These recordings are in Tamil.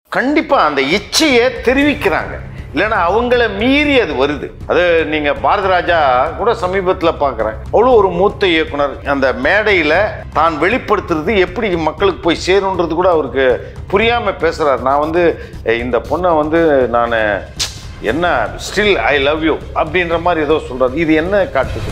கண்டிப்பா அந்த இச்சையை தெரிவிக்கிறாங்க இல்லைன்னா அவங்கள மீறி அது வருது அது நீங்க பாரதி ராஜா கூட சமீபத்துல பார்க்குறேன் அவ்வளோ ஒரு மூத்த இயக்குனர் அந்த மேடையில தான் வெளிப்படுத்துறது எப்படி மக்களுக்கு போய் சேருன்றது கூட அவருக்கு புரியாம பேசுறாரு நான் வந்து "ஏய், இந்த பொண்ணை வந்து நான் என்ன ஸ்டில் ஐ லவ் யூ அப்படின்ற மாதிரி ஏதோ சொல்றாரு இது என்ன காட்டுது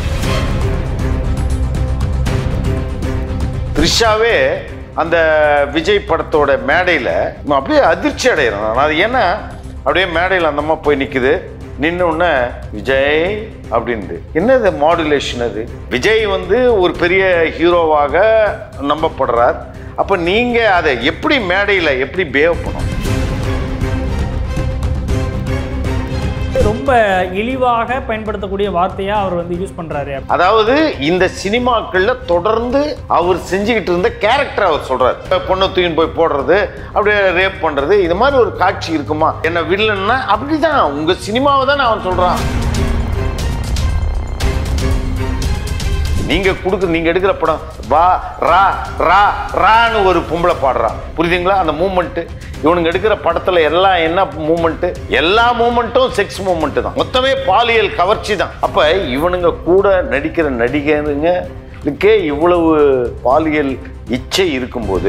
த்ரிஷாவே அந்த விஜய் படத்தோட மேடையில் அப்படியே அதிர்ச்சி அடைகிறேன் நான் அது ஏன்னா அப்படியே மேடையில் அந்த அம்மா போய் நிற்குது நின்ன உடனே விஜய் அப்படின்ட்டு என்னது மாடுலேஷன் அது விஜய் வந்து ஒரு பெரிய ஹீரோவாக நம்பப்படுறார் அப்போ நீங்கள் அதை எப்படி மேடையில் எப்படி பிஹேவ் பண்ணணும் ரொம்ப இழிவாக பயன்படுத்தக்கூடிய வார்த்தையா அவர் வந்து யூஸ் பண்றாரு அதாவது இந்த சினிமாக்கள்ல தொடர்ந்து அவர் செஞ்சுக்கிட்டு இருந்த கேரக்டர் அவர் சொல்றாரு பொண்ணை தூக்கின்னு போய் போடுறது அப்படியே ரேப் பண்றது இது மாதிரி ஒரு காட்சி இருக்குமா என்ன வில்லன்னா அப்படிதான் உங்க சினிமாவை தான் அவன் சொல்றான் நீங்க கொடுக்குற நீங்க எடுக்கிற படம் வா ரா ரா ரான்னு ஒரு பொம்பளை பாடுறா புரியுதுங்களா அந்த மூமெண்ட் இவனுங்க எடுக்கிற படத்துல எல்லாம் என்ன மூமெண்ட் எல்லா மூமெண்ட்டும் செக்ஸ் மூமெண்ட் தான் மொத்தமே பாலியல் கவர்ச்சி தான் அப்ப இவனுங்க கூட நடிக்கிற நடிகருங்க இதுக்கே இவ்வளவு பாலியல் இச்சை இருக்கும்போது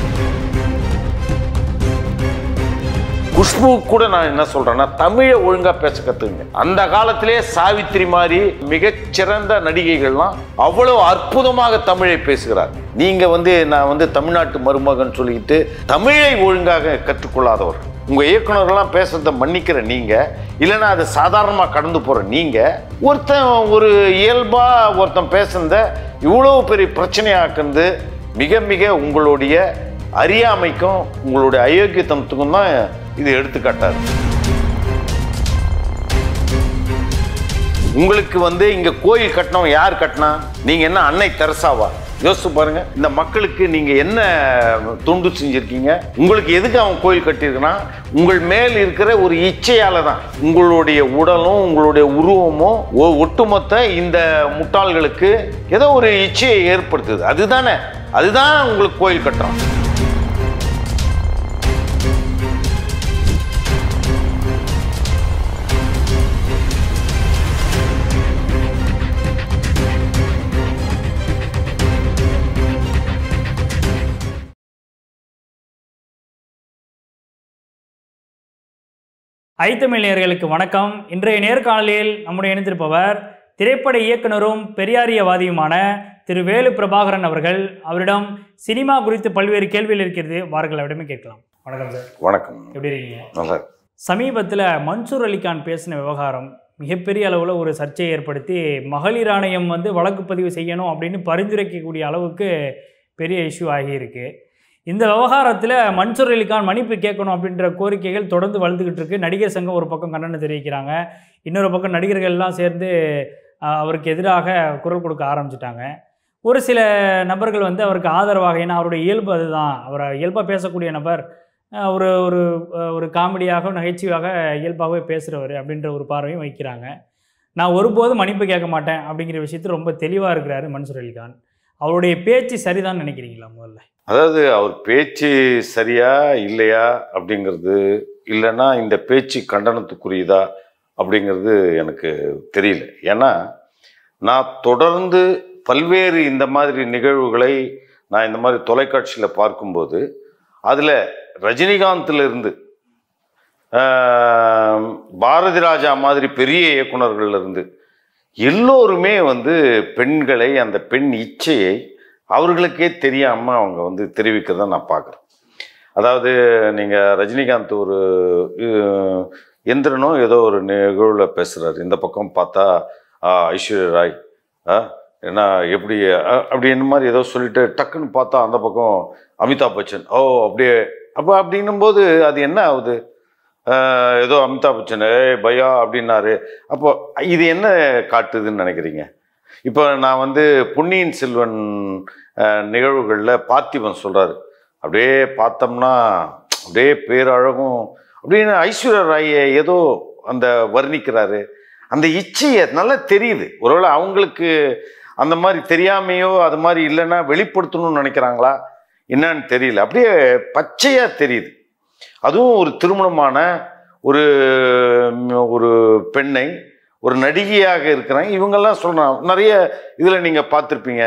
குஷ்பு கூட நான் என்ன சொல்றேன்னா தமிழை ஒழுங்கா பேச கத்துங்க அந்த காலத்திலே சாவித்திரி மாதிரி மிகச்சிறந்த நடிகைகள்லாம் அவ்வளவு அற்புதமாக தமிழை பேசுகிறார் நீங்க வந்து நான் வந்து தமிழ்நாட்டு மருமகன் சொல்லிட்டு தமிழை ஒழுங்காக கற்றுக்கொள்ளாதவர் உங்க இயக்குனர்கள்லாம் பேசுறத மன்னிக்கிற நீங்க இல்லைன்னா அது சாதாரணமா கடந்து போற நீங்க ஒருத்தன் ஒரு இயல்பா ஒருத்தன் பேசுனத இவ்வளவு பெரிய பிரச்சனையாக்குறது மிக மிக உங்களுடைய அறியாமைக்கும் உங்களுடைய அயோக்கியத்தனத்துக்கும் தான் இது எடுத்துக்காட்டாரு உங்களுக்கு வந்து இங்க கோயில் கட்டினவன் யார் கட்டினா நீங்க என்ன அன்னை தெரசாவா யோசிச்சு பாருங்க இந்த மக்களுக்கு நீங்க என்ன தொண்டு செஞ்சிருக்கீங்க உங்களுக்கு எதுக்கு அவன் கோயில் கட்டியிருக்கான் உங்கள் மேல் இருக்கிற ஒரு இச்சையால தான் உங்களுடைய உடலும் உங்களுடைய உருவமும் ஒ- ஒட்டுமொத்த இந்த முட்டாள்களுக்கு ஏதோ ஒரு இச்சையை ஏற்படுத்துது அதுதானே அதுதான் உங்களுக்கு கோயில் கட்டுறான் ஐத்தமிழ் நேயர்களுக்கு வணக்கம் இன்றைய நேர்காணலில் நம்முடைய இணைந்திருப்பவர் திரைப்பட இயக்குனரும் பெரியாரியவாதியுமான திரு வேலு பிரபாகரன் அவர்கள் அவரிடம் சினிமா குறித்து பல்வேறு கேள்விகள் இருக்கிறது வாருங்கள் அவரிடமே கேட்கலாம் வணக்கம் சார் வணக்கம் எப்படி இருக்கீங்க நல்லா சமீபத்தில் மன்சூர் அலிகான் பேசின விவகாரம் மிகப்பெரிய அளவில் ஒரு சர்ச்சையை ஏற்படுத்தி மகளிர் ஆணையம் வந்து வழக்கு பதிவு செய்யணும் அப்படின்னு பரிந்துரைக்கக்கூடிய அளவுக்கு பெரிய இஷ்யூ ஆகியிருக்கு இந்த விவகாரத்தில் மன்சூர் அலிகான் மன்னிப்பு கேட்கணும் அப்படின்ற கோரிக்கைகள் தொடர்ந்து வளர்ந்துக்கிட்டு இருக்கு நடிகர் சங்கம் ஒரு பக்கம் கண்டனம் தெரிவிக்கிறாங்க இன்னொரு பக்கம் நடிகர்கள் எல்லாம் சேர்ந்து ஆஹ், அவருக்கு எதிராக குரல் கொடுக்க ஆரம்பிச்சிட்டாங்க ஒரு சில நபர்கள் வந்து அவருக்கு ஆதரவாக ஏன்னா அவருடைய இயல்பு அதுதான் அவரை இயல்பாக பேசக்கூடிய நபர் அஹ் ஒரு ஒரு அஹ் ஒரு காமெடியாக நகைச்சுவையாக இயல்பாகவே பேசுகிறவர் அப்படின்ற ஒரு பார்வையும் வைக்கிறாங்க நான் ஒருபோதும் மன்னிப்பு கேட்க மாட்டேன் அப்படிங்கிற விஷயத்தில் ரொம்ப தெளிவாக இருக்கிறாரு மன்சூர் அலிகான் அவருடைய பேச்சு சரிதான் நினைக்கிறீங்களா முதல்ல அதாவது அவர் பேச்சு சரியா இல்லையா அப்படிங்கிறது இல்லைன்னா இந்த பேச்சு கண்டனத்துக்குரியதா அப்படிங்கிறது எனக்கு தெரியல ஏன்னா நான் தொடர்ந்து பல்வேறு இந்த மாதிரி நிகழ்வுகளை நான் இந்த மாதிரி தொலைக்காட்சியில் பார்க்கும்போது அதில் ரஜினிகாந்த்ல இருந்து ஆஹ், பாரதி ராஜா மாதிரி பெரிய இயக்குனர்கள்ல இருந்து எல்லோருமே வந்து பெண்களை அந்த பெண் இச்சையை அவர்களுக்கே தெரியாம அவங்க வந்து தெரிவிக்கிறத நான் பார்க்குறேன் அதாவது நீங்கள் ரஜினிகாந்த் ஒரு அஹ், எந்திரனோ ஏதோ ஒரு நிகழ்வில் பேசுகிறாரு இந்த பக்கம் பார்த்தா ஆஹ், ஐஸ்வர்யா ராய் ஆ, என்ன எப்படி அஹ், அப்படி என்ன மாதிரி ஏதோ சொல்லிட்டு டக்குன்னு பார்த்தா அந்த பக்கம் அமிதாப் பச்சன் ஓ அப்படியே அப்போ அப்படின்னும் போது அது என்ன ஆகுது ஆஹ், ஏதோ அமிதாப் பச்சன் ஏய் பையா அப்படின்னாரு அப்போ இது என்ன காட்டுதுன்னு நினைக்கிறீங்க இப்போ நான் வந்து பொன்னியின் செல்வன் நிகழ்வுகளில் பார்த்திபன் சொல்கிறாரு அப்படியே பார்த்தோம்னா அப்படியே பேரழகும் அப்படின்னு ஐஸ்வர்யா ராயை ஏதோ அந்த வர்ணிக்கிறாரு அந்த இச்சையை நல்லா தெரியுது ஒருவேளை அவங்களுக்கு அந்த மாதிரி தெரியாமையோ அது மாதிரி இல்லைன்னா வெளிப்படுத்தணும்னு நினைக்கிறாங்களா என்னன்னு தெரியல அப்படியே பச்சையாக தெரியுது அதுவும் ஒரு திருமணமான ஒரு ம், ஒரு பெண்ணை ஒரு நடிகையாக இருக்கிறாங்க இவங்கெல்லாம் சொல்கிறாங்க நிறைய இதில் நீங்கள் பார்த்துருப்பீங்க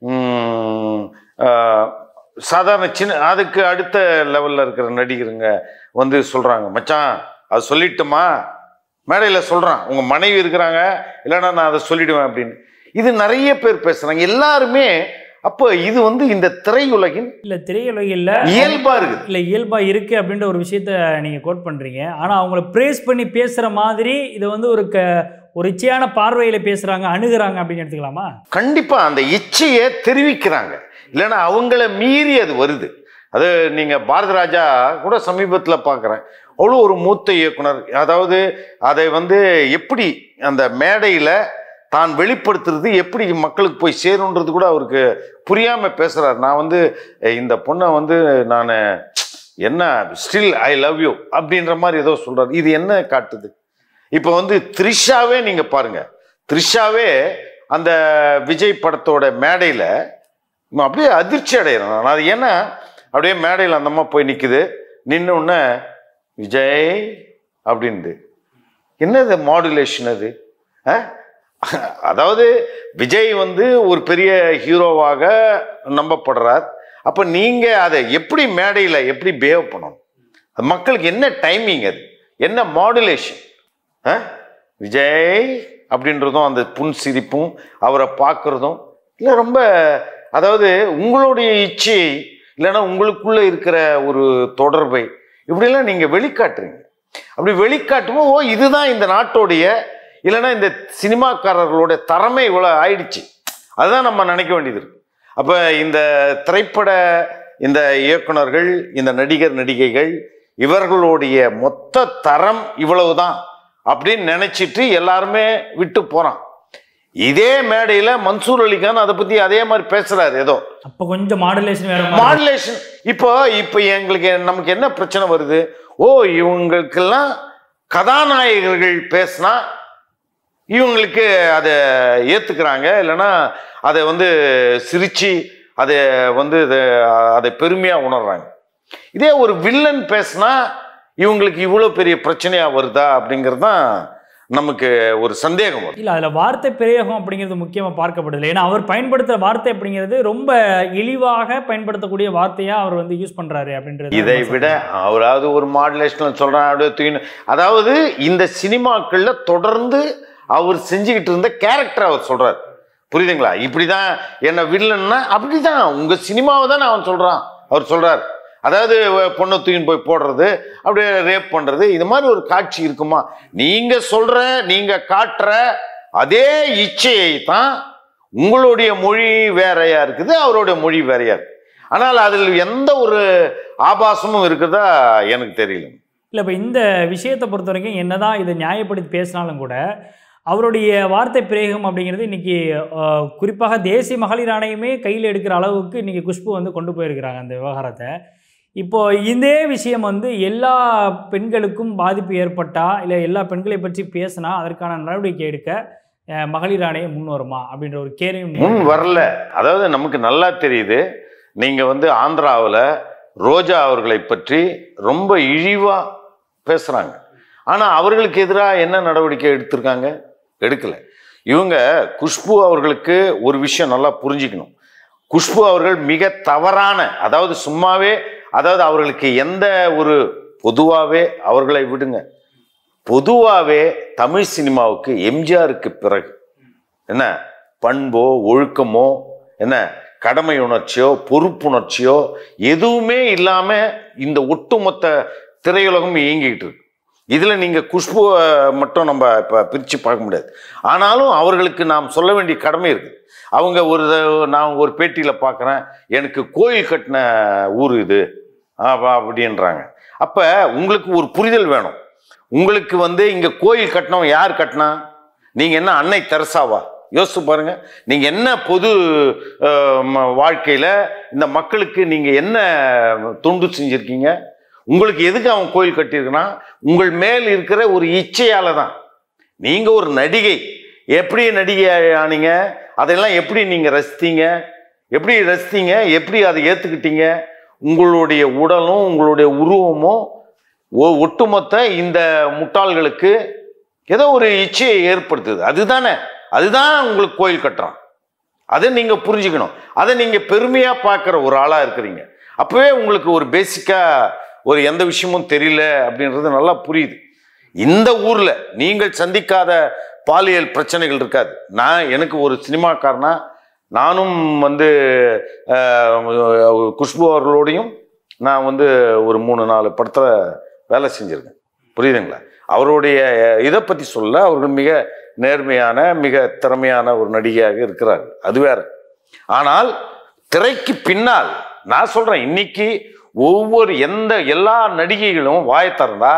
உம், ஆஹ், சாதாரண சின்ன அதுக்கு அடுத்த லெவலில் இருக்கிற நடிகருங்க வந்து சொல்கிறாங்க மச்சான் அது சொல்லிட்டுமா மேடையில் சொல்கிறான் உங்கள் மனைவி இருக்கிறாங்க இல்லைன்னா நான் அதை சொல்லிடுவேன் அப்படின்னு இது நிறைய பேர் பேசுகிறாங்க எல்லாருமே அப்போ இது வந்து இந்த திரையுலகின் இல்ல திரையுலகில் இயல்பா இருக்குது இல்ல இயல்பா இருக்கு அப்படின்ற ஒரு விஷயத்த நீங்க கோட் பண்றீங்க ஆனா அவங்கள பிரேஸ் பண்ணி பேசுற மாதிரி இதை வந்து ஒரு க ஒரு இச்சையான பார்வையில பேசுறாங்க அணுகுறாங்க அப்படின்னு எடுத்துக்கலாமா கண்டிப்பா அந்த இச்சையை தெரிவிக்கிறாங்க இல்லைன்னா அவங்கள மீறி அது வருது அது நீங்க பாரதி ராஜா கூட சமீபத்துல பார்க்குறேன் அவ்வளோ ஒரு மூத்த இயக்குனர் அதாவது அதை வந்து எப்படி அந்த மேடையில தான் வெளிப்படுத்துறது எப்படி மக்களுக்கு போய் சேருன்றது கூட அவருக்கு புரியாம பேசுறாரு நான் வந்து "ஏய், இந்த பொண்ணை வந்து நான் என்ன ஸ்டில் ஐ லவ் யூ அப்படின்ற மாதிரி ஏதோ சொல்றாரு இது என்ன காட்டுது இப்போ வந்து த்ரிஷாவே நீங்க பாருங்க த்ரிஷாவே அந்த விஜய் படத்தோட மேடையில் அப்படியே அதிர்ச்சி அடைகிறேன் நான் அது ஏன்னா அப்படியே மேடையில் அந்த அம்மா போய் நிற்குது நின்ன உடனே விஜய் அப்படின்து என்னது மாடுலேஷன் அது ஆ? அதாவது விஜய் வந்து ஒரு பெரிய ஹீரோவாக நம்பப்படுறார் அப்போ நீங்கள் அதை எப்படி மேடையில் எப்படி பிஹேவ் பண்ணணும் அது மக்களுக்கு என்ன டைமிங் அது என்ன மாடுலேஷன் ஆ? விஜய் அப்படின்றதும் அந்த புன் சிரிப்பும் அவரை பார்க்குறதும் இல்லை ரொம்ப அதாவது உங்களுடைய இச்சையை இல்லைன்னா உங்களுக்குள்ள இருக்கிற ஒரு தொடர்பை இப்படியெல்லாம் நீங்கள் வெளிக்காட்டுறீங்க அப்படி வெளிக்காட்டுமோ ஓ இதுதான் இந்த நாட்டோடைய இல்லைன்னா இந்த சினிமாக்காரர்களோட திறமை இவ்வளோ ஆயிடுச்சு அதுதான் நம்ம நினைக்க வேண்டியது இருக்கு அப்போ இந்த திரைப்பட இந்த இயக்குனர்கள் இந்த நடிகர் நடிகைகள் இவர்களுடைய மொத்த தரம் இவ்வளவுதான் அப்படின்னு நினைச்சிட்டு எல்லாருமே விட்டு போறான் இதே மேடையில மன்சூர் அலிகான் அதை பத்தி அதே மாதிரி பேசுறாரு ஏதோ அப்ப கொஞ்சம் மாடுலேஷன் வேற மாதிரி மாடுலேஷன் இப்போ இப்போ எங்களுக்கு நமக்கு என்ன பிரச்சனை வருது ஓ இவங்களுக்கெல்லாம் கதாநாயகர்கள் பேசினா இவங்களுக்கு அதை ஏத்துக்கிறாங்க இல்லைன்னா அதை வந்து சிரிச்சு அதை வந்து இதை- அதை பெருமையா உணர்றாங்க இதே ஒரு வில்லன் பேசினா இவங்களுக்கு இவ்வளோ பெரிய பிரச்சனையா வருதா அப்படிங்கிறது தான் நமக்கு ஒரு சந்தேகம் வரும் இல்ல அதுல வார்த்தை பிரயோகம் அப்படிங்கிறது முக்கியமா பார்க்கப்படுது ஏன்னா அவர் பயன்படுத்துற வார்த்தை அப்படிங்கிறது ரொம்ப இழிவாக பயன்படுத்தக்கூடிய வார்த்தையா அவர் வந்து யூஸ் பண்றாரு அப்படின்றது இதை விட அவராவது ஒரு மாடுலேஷனில் சொல்கிறான் அப்படியே தூக்கின்னு அதாவது இந்த சினிமாக்கள்ல தொடர்ந்து அவர் செஞ்சுக்கிட்டு இருந்த கேரக்டர் அவர் சொல்றார் புரியுதுங்களா இப்படிதான் என்ன வில்லன்னா அப்படிதான் உங்க சினிமாவை தான் அவன் சொல்றான் அவர் சொல்றார் அதாவது அஹ், பொண்ணை தூக்கின்னு போய் போடுறது அப்படியே ரேப் பண்றது இது மாதிரி ஒரு காட்சி இருக்குமா நீங்க சொல்ற நீங்க காட்டுற அதே இச்சையை தான் உங்களுடைய மொழி வேறையா இருக்குது அவருடைய மொழி வேறையா இருக்கு ஆனால் அதில் எந்த ஒரு ஆபாசமும் இருக்கிறதா எனக்கு தெரியல இல்லை இப்போ இந்த விஷயத்தை பொறுத்த வரைக்கும் என்னதான் இதை நியாயப்படுத்தி பேசினாலும் கூட அவருடைய வார்த்தை பிரயோகம் அப்படிங்கிறது இன்னைக்கு அஹ், குறிப்பாக தேசிய மகளிர் ஆணையமே கையில் எடுக்கிற அளவுக்கு இன்னைக்கு குஷ்பு வந்து கொண்டு போயிருக்கிறாங்க அந்த விவகாரத்தை இப்போ இதே விஷயம் வந்து எல்லா பெண்களுக்கும் பாதிப்பு ஏற்பட்டா இல்லை எல்லா பெண்களை பற்றி பேசினா அதற்கான நடவடிக்கை எடுக்க அஹ், மகளிர் ஆணையம் முன் வருமா அப்படின்ற ஒரு கேள்வி முன் வரல அதாவது நமக்கு நல்லா தெரியுது நீங்க வந்து ஆந்திராவில் ரோஜா அவர்களை பற்றி ரொம்ப இழிவா பேசுறாங்க ஆனா அவர்களுக்கு எதிராக என்ன நடவடிக்கை எடுத்திருக்காங்க எடுக்கல இவங்க குஷ்பு அவர்களுக்கு ஒரு விஷயம் நல்லா புரிஞ்சுக்கணும் குஷ்பு அவர்கள் மிக தவறான அதாவது சும்மாவே அதாவது அவர்களுக்கு எந்த ஒரு பொதுவாகவே அவர்களை விடுங்க பொதுவாகவே தமிழ் சினிமாவுக்கு எம்ஜிஆருக்கு பிறகு என்ன பண்போ ஒழுக்கமோ என்ன கடமை உணர்ச்சியோ பொறுப்புணர்ச்சியோ எதுவுமே இல்லாமல் இந்த ஒட்டுமொத்த திரையுலகம் இயங்கிக்கிட்டு இருக்கு இதில் நீங்கள் குஷ்புவை மட்டும் நம்ம இப்போ பிரித்து பார்க்க முடியாது ஆனாலும் அவர்களுக்கு நாம் சொல்ல வேண்டிய கடமை இருக்குது அவங்க ஒரு த- நான் ஒரு பேட்டியில் பார்க்குறேன் எனக்கு கோயில் கட்டின ஊர் இது அப்ப- அப்படின்றாங்க அப்போ உங்களுக்கு ஒரு புரிதல் வேணும் உங்களுக்கு வந்து இங்கே கோயில் கட்டினவன் யார் கட்டினா நீங்கள் என்ன அன்னை தெரசாவா யோசிச்சு பாருங்க நீங்க என்ன பொது அஹ், ம- வாழ்க்கையில இந்த மக்களுக்கு நீங்க என்ன தொண்டு செஞ்சிருக்கீங்க உங்களுக்கு எதுக்கு அவன் கோயில் கட்டியிருக்கான் உங்கள் மேல் இருக்கிற ஒரு இச்சையால தான் நீங்க ஒரு நடிகை எப்படி நடிகை ஆனீங்க அதெல்லாம் எப்படி நீங்க ரசித்தீங்க எப்படி ரசித்தீங்க எப்படி அதை ஏத்துக்கிட்டீங்க உங்களுடைய உடலும் உங்களுடைய உருவமும் ஒ- ஒட்டுமொத்த இந்த முட்டாள்களுக்கு ஏதோ ஒரு இச்சையை ஏற்படுத்துது அதுதானே அதுதான் உங்களுக்கு கோயில் கட்டுறான் அதை நீங்க புரிஞ்சுக்கணும் அதை நீங்க பெருமையா பார்க்குற ஒரு ஆளா இருக்கிறீங்க அப்பவே உங்களுக்கு ஒரு பேசிக்கா ஒரு எந்த விஷயமும் தெரியல அப்படின்றது நல்லா புரியுது இந்த ஊர்ல நீங்கள் சந்திக்காத பாலியல் பிரச்சனைகள் இருக்காது நான் எனக்கு ஒரு சினிமாக்காரனா நானும் வந்து அஹ், குஷ்பு அவர்களோடையும் நான் வந்து ஒரு மூணு நாலு படத்தில் வேலை செஞ்சுருக்கேன் புரியுதுங்களா அவருடைய இதை பற்றி சொல்ல அவர்கள் மிக நேர்மையான மிக திறமையான ஒரு நடிகையாக இருக்கிறார் அது வேற ஆனால் திரைக்கு பின்னால் நான் சொல்றேன் இன்னைக்கு ஒவ்வொரு எந்த எல்லா நடிகைகளும் வாயை திறந்தா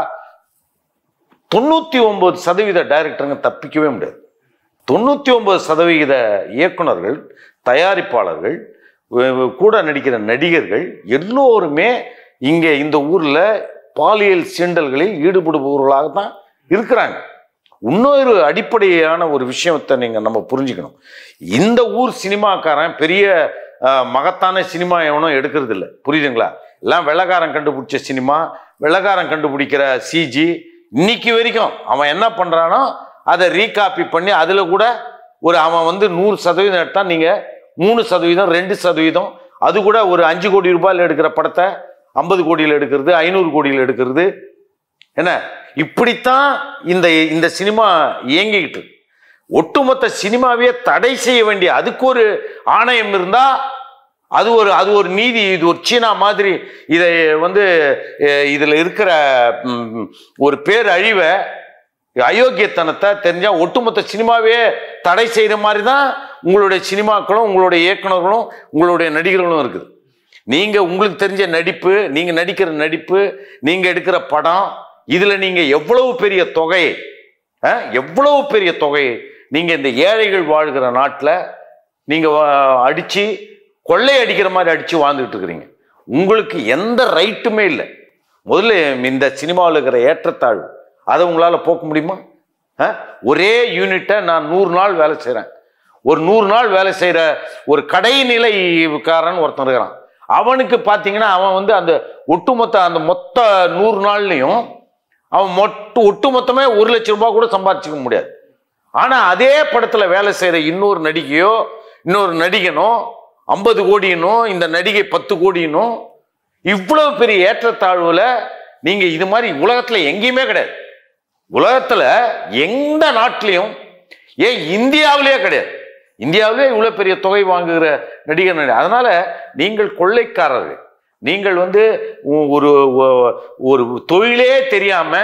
தொண்ணூத்தி ஒன்பது சதவீத டைரக்டருங்க தப்பிக்கவே முடியாது தொண்ணூத்தி ஒன்பது சதவிகித இயக்குனர்கள் தயாரிப்பாளர்கள் வு- கூட நடிக்கிற நடிகர்கள் எல்லோருமே இங்கே இந்த ஊர்ல பாலியல் சீண்டல்களில் ஈடுபடுபவர்களாக தான் இருக்கிறாங்க இன்னொரு அடிப்படையான ஒரு விஷயத்தை நீங்க நம்ம புரிஞ்சுக்கணும் இந்த ஊர் சினிமாக்காரன் பெரிய அஹ், மகத்தான சினிமா எவனும் எடுக்கிறது இல்லை புரியுதுங்களா எல்லாம் வெள்ளக்காரன் கண்டுபிடிச்ச சினிமா வெள்ளக்காரன் கண்டுபிடிக்கிற சிஜி இன்னைக்கு வரைக்கும் அவன் என்ன பண்றானோ அதை ரீகாப்பி பண்ணி அதுல கூட ஒரு அவன் வந்து நூறு சதவீதம் எடுத்தா நீங்க மூணு சதவீதம் ரெண்டு சதவீதம் அது கூட ஒரு அஞ்சு கோடி ரூபாயில் எடுக்கிற படத்தை ஐம்பது கோடியில் எடுக்கிறது ஐநூறு கோடியில் எடுக்கிறது என்ன இப்படித்தான் இந்த இந்த சினிமா இயங்கிக்கிட்டு இருக்கு. ஒட்டுமொத்த சினிமாவே தடை செய்ய வேண்டிய அதுக்கு ஒரு ஆணையம் இருந்தா அது ஒரு அது ஒரு நீதி இது ஒரு சீனா மாதிரி இதை வந்து அஹ், இதுல இருக்கிற ம், ஒரு பேர் அழிவை அயோக்கியத்தனத்தை தெரிஞ்சா ஒட்டுமொத்த சினிமாவே தடை செய்யற மாதிரி தான் உங்களுடைய சினிமாக்களும் உங்களுடைய இயக்குனர்களும் உங்களுடைய நடிகர்களும் இருக்குது நீங்க உங்களுக்கு தெரிஞ்ச நடிப்பு நீங்க நடிக்கிற நடிப்பு நீங்க எடுக்கிற படம் இதுல நீங்க எவ்வளவு பெரிய தொகை அஹ், எவ்வளவு பெரிய தொகை நீங்க இந்த ஏழைகள் வாழ்கிற நாட்டில் நீங்க வா- அடிச்சு கொள்ளை அடிக்கிற மாதிரி அடிச்சு வாழ்ந்துட்டு இருக்கிறீங்க உங்களுக்கு எந்த ரைட்டுமே இல்லை முதல்ல இந்த சினிமாவில் இருக்கிற ஏற்றத்தாழ்வு அதை உங்களால் போக்க முடியுமா அஹ்? ஒரே யூனிட்டை நான் நூறு நாள் வேலை செய்கிறேன் ஒரு நூறு நாள் வேலை செய்கிற ஒரு கடைநிலைக்காரன் ஒருத்தன் இருக்கிறான் அவனுக்கு பார்த்தீங்கன்னா அவன் வந்து அந்த ஒட்டுமொத்த அந்த மொத்த நூறு நாள்லையும் அவன் மொட்டு ஒட்டுமொத்தமே ஒரு லட்சம் ரூபாய் கூட சம்பாதிச்சுக்க முடியாது ஆனா அதே படத்துல வேலை செய்யற இன்னொரு நடிகையோ இன்னொரு நடிகனோ ஐம்பது கோடியினோ இந்த நடிகை பத்து கோடியினோ இவ்வளவு பெரிய ஏற்றத்தாழ்வுல நீங்க இது மாதிரி உலகத்துல எங்கேயுமே கிடையாது உலகத்துல எந்த நாட்டிலையும் ஏன் இந்தியாவிலேயே கிடையாது இந்தியாவிலே இவ்வளவு பெரிய தொகை வாங்குகிற நடிகர் நடி அதனால நீங்கள் கொள்ளைக்காரர்கள் நீங்கள் வந்து ஒ- ஒரு ஒ- ஒரு தொழிலே தெரியாம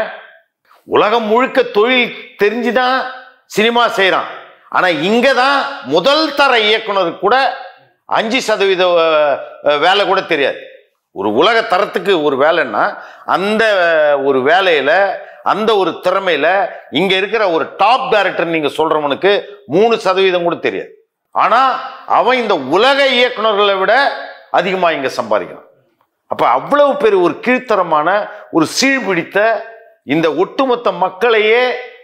உலகம் முழுக்க தொழில் தெரிஞ்சுதான் சினிமா செய்கிறான் ஆனா இங்க தான் முதல் தர இயக்குனருக்கு கூட அஞ்சு சதவீத அஹ், அஹ், வேலை கூட தெரியாது ஒரு உலக தரத்துக்கு ஒரு வேலைன்னா அந்த ஒரு வேலையில அந்த ஒரு திறமையில இங்க இருக்கிற ஒரு டாப் டைரக்டர் நீங்க சொல்றவனுக்கு மூணு சதவீதம் கூட தெரியாது ஆனா அவன் இந்த உலக இயக்குனர்களை விட அதிகமா இங்க சம்பாதிக்கிறான் அப்ப அவ்வளவு பெரிய ஒரு கீழ்த்தரமான ஒரு சீழ்பிடித்த இந்த ஒட்டுமொத்த மக்களையே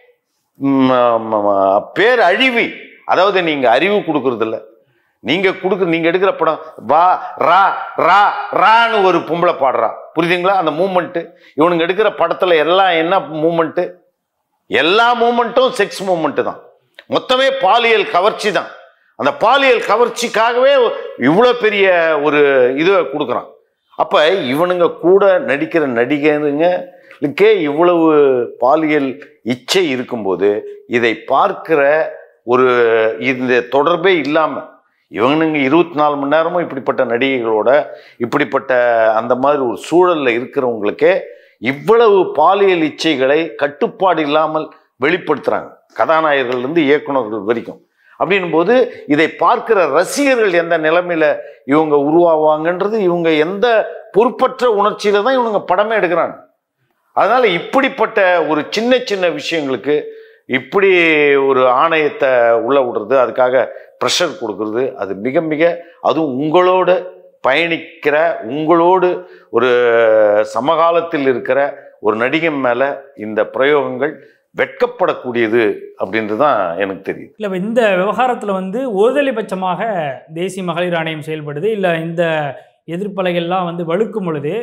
ம், ம, ம, பேர் அழிவி அதாவது நீங்க அறிவு கொடுக்கறது இல்ல நீங்க கொடுக்க நீங்க எடுக்கிற படம் வா ரா ரா ரான்னு ஒரு பொம்பளை பாடுறா புரியுதுங்களா அந்த மூமெண்ட் இவனுங்க எடுக்கிற படத்துல எல்லாம் என்ன மூமெண்ட் எல்லா மூமெண்ட்டும் செக்ஸ் மூமெண்ட் தான் மொத்தமே பாலியல் கவர்ச்சி தான் அந்த பாலியல் கவர்ச்சிக்காகவே இவ்வளோ பெரிய ஒரு இதை கொடுக்குறான் அப்ப இவனுங்க கூட நடிக்கிற நடிகருங்களுக்கே இவ்வளவு பாலியல் இச்சை இருக்கும்போது இதை பார்க்கிற ஒரு இந்த தொடர்பே இல்லாம இவனுங்க இருபத்தி நாலு மணி நேரமும் இப்படிப்பட்ட நடிகைகளோட இப்படிப்பட்ட அந்த மாதிரி ஒரு சூழல்ல இருக்கிறவங்களுக்கே இவ்வளவு பாலியல் இச்சைகளை கட்டுப்பாடு இல்லாமல் வெளிப்படுத்துறாங்க கதாநாயகர்கள் இருந்து இயக்குனர்கள் வரைக்கும் அப்படின்னும் போது இதை பார்க்கிற ரசிகர்கள் எந்த நிலைமையில இவங்க உருவாவாங்கன்றது இவங்க எந்த பொறுப்பற்ற உணர்ச்சியில தான் இவங்க படமே எடுக்கிறாங்க அதனால இப்படிப்பட்ட ஒரு சின்ன சின்ன விஷயங்களுக்கு இப்படி ஒரு ஆணையத்தை உள்ள விடுறது அதுக்காக ப்ரெஷர் கொடுக்கறது அது மிக மிக அதுவும் உங்களோட பயணிக்கிற உங்களோடு ஒரு சமகாலத்தில் இருக்கிற ஒரு நடிகன் மேல இந்த பிரயோகங்கள் வெட்கப்படக்கூடியது அப்படின்றது தான் எனக்கு தெரியுது இல்லை இப்ப இந்த விவகாரத்தில் வந்து ஒருதலைபட்சமாக தேசிய மகளிர் ஆணையம் செயல்படுது இல்லை இந்த எதிர்ப்பலைகள்லாம் வந்து வலுக்கும் பொழுது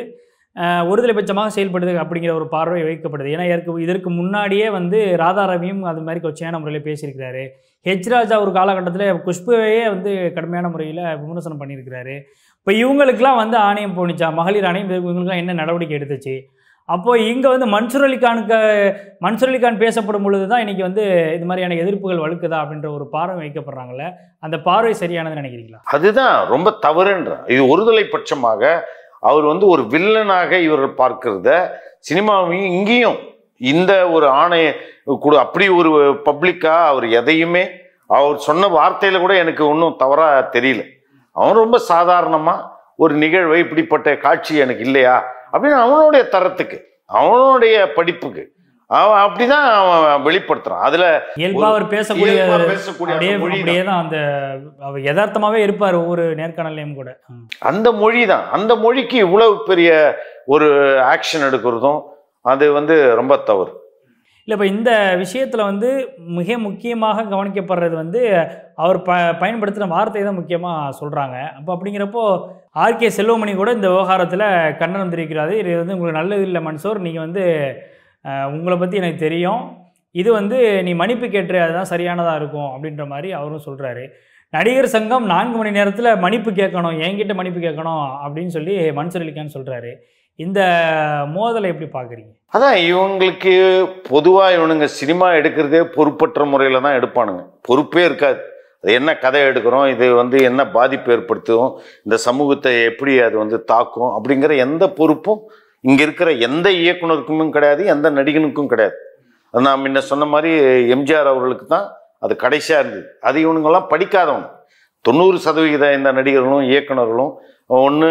அஹ், ஒருதலை பட்சமாக செயல்படுது அப்படிங்கிற ஒரு பார்வை வைக்கப்படுது ஏன்னா இதற்கு இதற்கு முன்னாடியே வந்து ராதா ரவியும் அது மாதிரி கொச்சையான முறையில் பேசியிருக்கிறாரு ஹெச் ராஜா ஒரு காலகட்டத்தில் குஷ்புவையே வந்து கடுமையான முறையில் விமர்சனம் பண்ணியிருக்கிறாரு இப்போ இவங்களுக்கெல்லாம் வந்து ஆணையம் போணுச்சா மகளிர் ஆணையம் இது- இவங்களுக்கெல்லாம் என்ன நடவடிக்கை எடுத்துச்சு அப்போ இங்கே வந்து மன்சூர் அலிகானுக்கு மன்சூர் அலிகான் பேசப்படும் பொழுது தான் இன்றைக்கி வந்து இது மாதிரியான எதிர்ப்புகள் வலுக்குதா அப்படின்ற ஒரு பார்வை வைக்கப்படுறாங்கல்ல அந்த பார்வை சரியானதுன்னு நினைக்கிறீங்களா அதுதான் ரொம்ப தவறுன்ற இது ஒருதலை பட்சமாக அவர் வந்து ஒரு வில்லனாக இவர்கள் பார்க்கிறத சினிமாவையும் இங்கேயும் இந்த ஒரு ஆணைய கூட அப்படி ஒரு பப்ளிக்கா அவர் எதையுமே அவர் சொன்ன வார்த்தையில கூட எனக்கு ஒன்றும் தவறா தெரியல அவன் ரொம்ப சாதாரணமா ஒரு நிகழ்வை இப்படிப்பட்ட காட்சி எனக்கு இல்லையா அப்படின்னு அவனுடைய தரத்துக்கு அவனுடைய படிப்புக்கு அவன் அப்படிதான் அவன் வெளிப்படுத்துறான் அதுல இயல்பா அவர் பேசக்கூடிய இயல்பா பேசக்கூடிய அப்படியே அந்த மொழி தான். அப்படியே தான் அந்த அவர் யதார்த்தமாவே இருப்பார் ஒவ்வொரு நேர்காணலையும் கூட ம். அந்த மொழி தான் அந்த மொழிக்கு இவ்வளவு பெரிய ஒரு ஆக்ஷன் எடுக்கிறதும் அது வந்து ரொம்ப தவறு இல்லை இப்போ இந்த விஷயத்தில் வந்து மிக முக்கியமாக கவனிக்கப்படுறது வந்து அவர் ப பயன்படுத்தின வார்த்தை தான் முக்கியமாக சொல்கிறாங்க அப்போ அப்படிங்கிறப்போ ஆர்கே செல்வமணி கூட இந்த விவகாரத்தில் கண்டனம் தெரிவிக்கிறாரு இது வந்து உங்களுக்கு நல்லது இல்லை மன்சூர் நீங்கள் வந்து அஹ், உங்களை பற்றி எனக்கு தெரியும் இது வந்து நீ மன்னிப்பு கேட்டு அதுதான் சரியானதாக இருக்கும் அப்படின்ற மாதிரி அவரும் சொல்கிறாரு நடிகர் சங்கம் நான்கு மணி நேரத்தில் மன்னிப்பு கேட்கணும் என்கிட்ட மன்னிப்பு கேட்கணும் அப்படின்னு சொல்லி மன்சூர் அலிகான் சொல்கிறாரு இந்த மோதலை எப்படி பார்க்குறீங்க அதான் இவங்களுக்கு பொதுவாக இவனுங்க சினிமா எடுக்கிறதே பொறுப்பற்ற முறையில் தான் எடுப்பானுங்க பொறுப்பே இருக்காது அது என்ன கதை எடுக்கிறோம் இது வந்து என்ன பாதிப்பு ஏற்படுத்தும் இந்த சமூகத்தை எப்படி அது வந்து தாக்கும் அப்படிங்கிற எந்த பொறுப்பும் இங்கே இருக்கிற எந்த இயக்குனருக்கும் கிடையாது எந்த நடிகனுக்கும் கிடையாது அது நான் முன்ன சொன்ன மாதிரி எம்ஜிஆர் அவர்களுக்கு தான் அது கடைசியாக இருந்தது அது இவனுங்கெல்லாம் படிக்காதவங்க தொண்ணூறு சதவிகித இந்த நடிகர்களும் இயக்குனர்களும் ஒன்று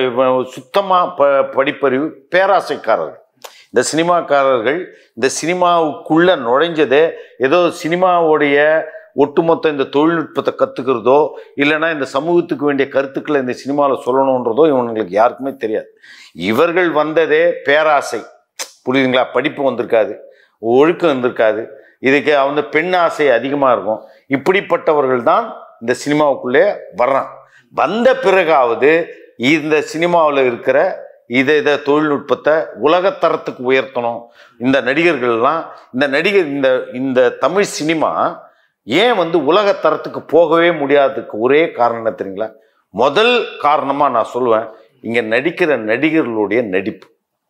சுத்தமாக ப படிப்பறிவு பேராசைக்காரர்கள் இந்த சினிமாக்காரர்கள் இந்த சினிமாவுக்குள்ள நுழைஞ்சதே ஏதோ சினிமாவுடைய ஒட்டுமொத்த இந்த தொழில்நுட்பத்தை கற்றுக்கிறதோ இல்லைன்னா இந்த சமூகத்துக்கு வேண்டிய கருத்துக்களை இந்த சினிமாவில் சொல்லணுன்றதோ இவங்களுக்கு யாருக்குமே தெரியாது இவர்கள் வந்ததே பேராசை புரியுதுங்களா படிப்பு வந்திருக்காது ஒழுக்கம் வந்திருக்காது இதுக்கு வந்து பெண் ஆசை அதிகமாக இருக்கும் இப்படிப்பட்டவர்கள் தான் இந்த சினிமாவுக்குள்ளே வர்றான் வந்த பிறகாவது இந்த சினிமாவில் இருக்கிற இதை இதை தொழில்நுட்பத்தை உலகத்தரத்துக்கு உயர்த்தணும் இந்த நடிகர்கள்லாம் இந்த நடிகர் இந்த இந்த தமிழ் சினிமா ஏன் வந்து உலகத்தரத்துக்கு போகவே முடியாததுக்கு ஒரே காரணம் என்ன தெரியுங்களா முதல் காரணமாக நான் சொல்லுவேன் இங்கே நடிக்கிற நடிகர்களுடைய நடிப்பு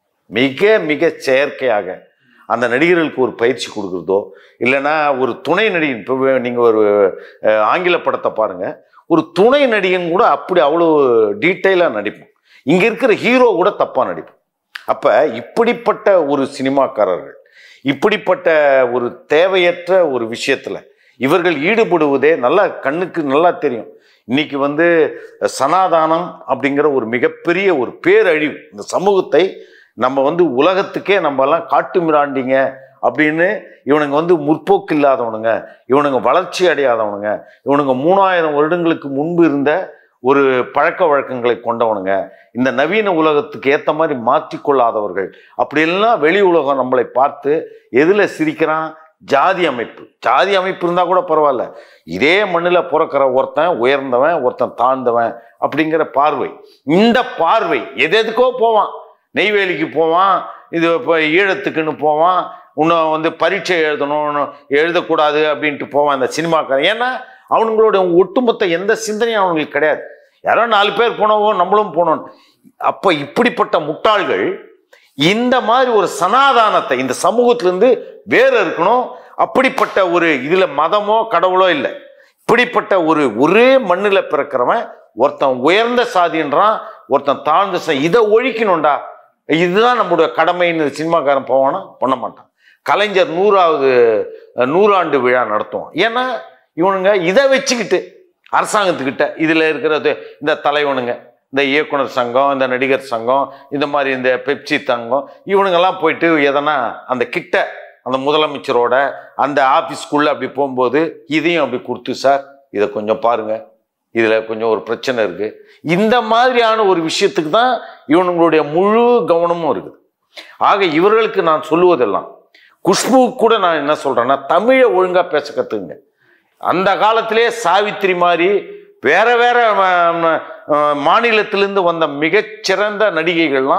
மிக மிக செயற்கையாக அந்த நடிகர்களுக்கு ஒரு பயிற்சி கொடுக்குறதோ இல்லைன்னா ஒரு துணை நடிகன் இப்போ நீங்கள் ஒரு அஹ், ஆங்கில படத்தை பாருங்கள் ஒரு துணை நடிகன் கூட அப்படி அவ்வளோ டீட்டெயிலாக நடிப்போம் இங்கே இருக்கிற ஹீரோ கூட தப்பாக நடிப்போம் அப்போ இப்படிப்பட்ட ஒரு சினிமாக்காரர்கள் இப்படிப்பட்ட ஒரு தேவையற்ற ஒரு விஷயத்தில் இவர்கள் ஈடுபடுவதே நல்லா கண்ணுக்கு நல்லா தெரியும் இன்னைக்கு வந்து சனாதானம் அப்படிங்கிற ஒரு மிகப்பெரிய ஒரு பேரழிவு இந்த சமூகத்தை நம்ம வந்து உலகத்துக்கே நம்ம எல்லாம் காட்டு மிராண்டிங்க அப்படின்னு இவனுங்க வந்து முற்போக்கு இல்லாதவனுங்க இவனுங்க வளர்ச்சி அடையாதவனுங்க இவனுங்க மூணாயிரம் வருடங்களுக்கு முன்பு இருந்த ஒரு பழக்க வழக்கங்களை கொண்டவனுங்க இந்த நவீன உலகத்துக்கு ஏற்ற மாதிரி மாற்றிக்கொள்ளாதவர்கள் அப்படியெல்லாம் வெளி உலகம் நம்மளை பார்த்து எதில் சிரிக்கிறான் ஜாதி அமைப்பு ஜாதி அமைப்பு இருந்தால் கூட பரவாயில்ல இதே மண்ணில் பிறக்கிற ஒருத்தன் உயர்ந்தவன் ஒருத்தன் தாழ்ந்தவன் அப்படிங்கிற பார்வை இந்த பார்வை எது எதுக்கோ போவான் நெய்வேலிக்கு போவான் இது இப்போ ஈழத்துக்குன்னு போவான் இன்னும் வந்து பரீட்சை எழுதணும்னு எழுதக்கூடாது அப்படின்ட்டு போவான் இந்த சினிமாக்காரன் ஏன்னா அவனுங்களோட ஒட்டுமொத்த எந்த சிந்தனையும் அவங்களுக்கு கிடையாது யாரோ நாலு பேர் போனவோ நம்மளும் போனோம் அப்போ இப்படிப்பட்ட முட்டாள்கள் இந்த மாதிரி ஒரு சனாதானத்தை இந்த சமூகத்திலிருந்து வேறு இருக்கணும் அப்படிப்பட்ட ஒரு இதுல மதமோ கடவுளோ இல்லை இப்படிப்பட்ட ஒரு ஒரே மண்ணில் பிறக்கிறவன் ஒருத்தன் உயர்ந்த சாதின்றான் ஒருத்தன் தாழ்ந்த சா இதை ஒழிக்கணும்டா இதுதான் நம்மளுடைய கடமைன்னு சினிமாக்காரன் போவானா பண்ண மாட்டான் கலைஞர் நூறாவது அஹ், நூறாண்டு விழா நடத்துவான் ஏன்னா இவனுங்க இதை வச்சுக்கிட்டு அரசாங்கத்துக்கிட்ட இதில் இருக்கிறது இந்த தலைவனுங்க இந்த இயக்குனர் சங்கம் இந்த நடிகர் சங்கம் இந்த மாதிரி இந்த பெப்சி தங்கம் இவனுங்கெல்லாம் போயிட்டு எதனா அந்த கிட்ட அந்த முதலமைச்சரோட அந்த ஆஃபீஸ்க்குள்ளே அப்படி போகும்போது இதையும் அப்படி கொடுத்து சார் இதை கொஞ்சம் பாருங்க இதில் கொஞ்சம் ஒரு பிரச்சனை இருக்குது இந்த மாதிரியான ஒரு விஷயத்துக்கு தான் இவனுங்களுடைய முழு கவனமும் இருக்குது ஆக இவர்களுக்கு நான் சொல்லுவதெல்லாம் குஷ்பு கூட நான் என்ன சொல்கிறேன்னா தமிழை ஒழுங்காக பேச கற்றுக்குங்க அந்த காலத்திலே சாவித்திரி மாதிரி வேற வேற ம- ம- அஹ் மாநிலத்திலிருந்து வந்த மிகச்சிறந்த நடிகைகள்லாம்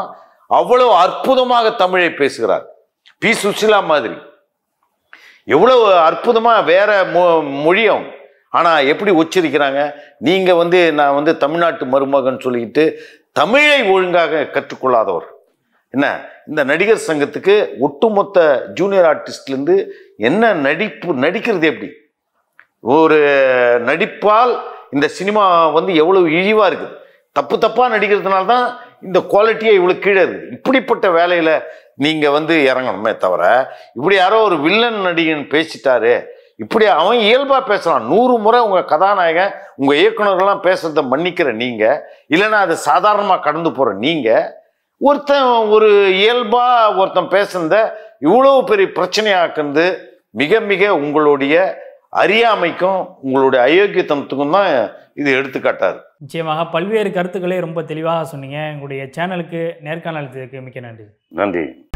அவ்வளவு அற்புதமாக தமிழை பேசுகிறார் பி சுசிலா மாதிரி எவ்வளவு அற்புதமா வேற மொ- மொழியும் ஆனா எப்படி உச்சரிக்கிறாங்க நீங்க வந்து நான் வந்து தமிழ்நாட்டு மருமகன் சொல்லிக்கிட்டு தமிழை ஒழுங்காக கற்றுக்கொள்ளாதவர் என்ன இந்த நடிகர் சங்கத்துக்கு ஒட்டுமொத்த ஜூனியர் ஆர்டிஸ்ட்லேருந்து என்ன நடிப்பு நடிக்கிறது எப்படி ஒரு நடிப்பால் இந்த சினிமா வந்து எவ்வளவு இழிவா இருக்குது தப்பு தப்பா நடிக்கிறதுனால தான் இந்த குவாலிட்டியே இவ்வளவு கீழே இருக்குது இப்படிப்பட்ட வேலையில நீங்க வந்து இறங்கணுமே தவிர இப்படி யாரோ ஒரு வில்லன் நடிகன் பேசிட்டாரு இப்படி அவன் இயல்பா பேசலாம் நூறு முறை உங்க கதாநாயகன் உங்க இயக்குனர்கள்லாம் பேசுறத மன்னிக்கிற நீங்க இல்லைன்னா அது சாதாரணமா கடந்து போற நீங்க ஒருத்தன் ஒரு இயல்பா ஒருத்தன் பேசுனத இவ்வளவு பெரிய பிரச்சனையாக்குறது மிக மிக உங்களுடைய அறியாமைக்கும் உங்களுடைய அயோக்கியத்தனத்துக்கும் தான் இது எடுத்துக்காட்டாரு நிச்சயமாக பல்வேறு கருத்துக்களை ரொம்ப தெளிவாக சொன்னீங்க எங்களுடைய சேனலுக்கு நேர்காணல் மிக்க நன்றி நன்றி